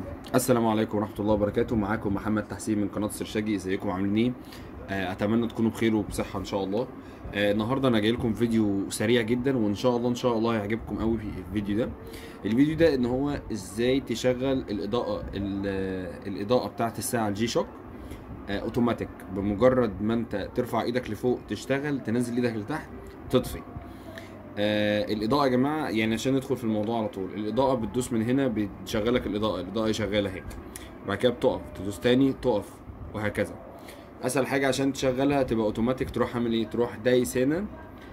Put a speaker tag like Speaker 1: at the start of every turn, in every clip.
Speaker 1: السلام عليكم ورحمة الله وبركاته معاكم محمد تحسين من قناة سرشاجي ازيكم عاملين ايه؟ آه، اتمنى تكونوا بخير وبصحة ان شاء الله آه، النهارده انا جاي لكم فيديو سريع جدا وان شاء الله ان شاء الله هيعجبكم قوي في الفيديو ده الفيديو ده ان هو ازاي تشغل الاضاءة ال- الاضاءة بتاعت الساعة الجي شوك آه، اوتوماتيك بمجرد ما انت ترفع ايدك لفوق تشتغل تنزل ايدك لتحت تطفي آه الاضاءه يا جماعه يعني عشان ندخل في الموضوع على طول الاضاءه بتدوس من هنا بتشغلك الاضاءه الاضاءه هي شغاله اهي بعد كده بتقف تدوس تاني تقف وهكذا اسهل حاجه عشان تشغلها تبقى اوتوماتيك تروح عامل ايه تروح دايس هنا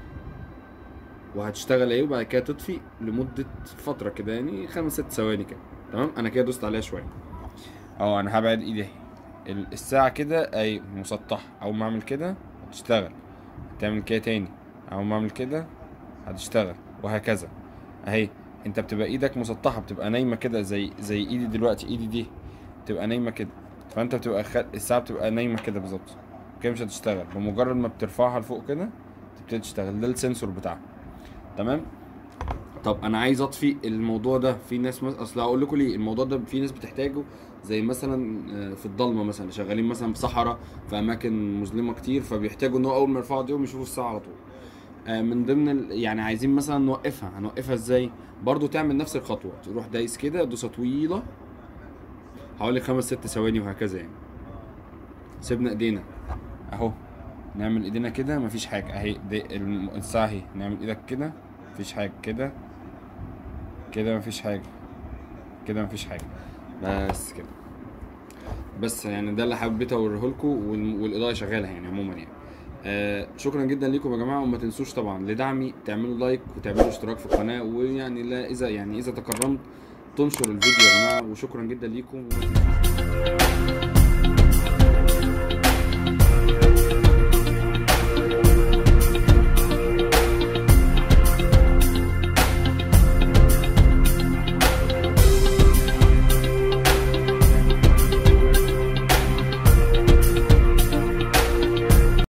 Speaker 1: وهتشتغل ايه وبعد كده تطفي لمده فتره كده يعني خمس ست ثواني كده تمام انا كده دوست عليها شويه اه انا هبعد ايدي اهي ال- الساعه كده اي مسطحه اول ما اعمل كده هتشتغل تعمل كده تاني اول ما اعمل كده هتشتغل وهكذا اهي انت بتبقى ايدك مسطحه بتبقى نايمه كده زي زي ايدي دلوقتي ايدي دي بتبقى نايمه كده فانت بتبقى خ... الساعه بتبقى نايمه كده بالظبط كده مش هتشتغل بمجرد ما بترفعها لفوق كده تبتدي تشتغل ده السنسور بتاعها تمام طب انا عايز اطفي الموضوع ده في ناس مس... اصل هقول لكم ليه الموضوع ده في ناس بتحتاجه زي مثلا آه، في الضلمه مثلا شغالين مثلا في صحراء في اماكن مظلمه كتير فبيحتاجوا ان هو اول ما يرفعوا ايديهم يشوفوا الساعه على طول آه، من ضمن ال... يعني عايزين مثلا نوقفها هنوقفها ازاي برضو تعمل نفس الخطوه تروح دايس كده دوسه طويله حوالي خمس ست ثواني وهكذا يعني سيبنا ايدينا اهو نعمل ايدينا كده مفيش حاجه اهي دي الم- الساعه اهي نعمل ايدك كده مفيش حاجه كده كده مفيش حاجه كده مفيش حاجه بس كده بس يعني ده اللي حبيت اوريه لكم والاضاءه شغاله يعني عموما يعني آه شكرا جدا لكم يا جماعه وما تنسوش طبعا لدعمي تعملوا لايك وتعملوا اشتراك في القناه ويعني لا اذا يعني اذا تكرمت تنشر الفيديو يا جماعه وشكرا جدا لكم